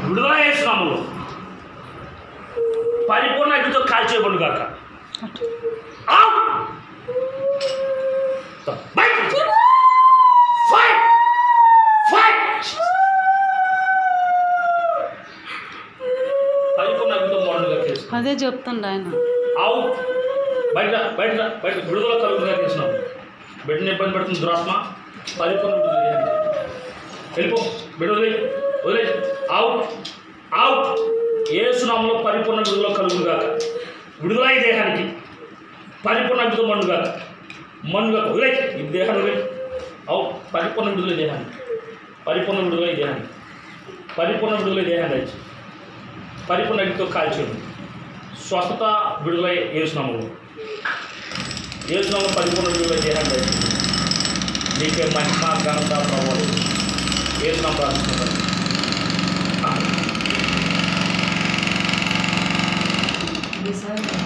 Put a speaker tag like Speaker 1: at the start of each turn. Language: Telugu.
Speaker 1: విడుదల చేస్తున్నాము పరిపూర్ణ అగ్నితో కాల్చేయబడు గాక ఫైట్ ఫైట్ పరిపూర్ణ అగ్నితో మోడలుగా చేస్తున్నాం
Speaker 2: అదే చెప్తుండ ఆయన
Speaker 1: ఆవు బయట బయట బయట విడుదల కలుగుగా చేసినాం బిడ్డని ఇబ్బంది పెడుతుంది దురాత్మ పరిపూర్ణ విడుదల చేయండి వెళ్ళిపో బిడ్డ వదిలే వదిలే ఆవు ఆవు ఏ సునామంలో పరిపూర్ణ విడుదల కలుగుగాక విడుదల ఈ దేహానికి పరిపూర్ణ విడుదల మన్నుగాక మన్నుగాక వదిలే ఈ దేహాన్ని వదిలే అవు పరిపూర్ణ విడుదల ఈ దేహానికి పరిపూర్ణ విడుదల ఈ దేహానికి పరిపూర్ణ విడుదల ఈ దేహాన్ని దయచేసి పరిపూర్ణ అగ్నితో కాల్చేయండి స్వస్థత విడుదల ఏసునామము ఏసునామం పరిపూర్ణ విడుదల చేయండి నీకే మహిమ ఘనత ప్రభావం ఏసునామం ప్రార్థిస్తున్నాను
Speaker 3: ఈసారి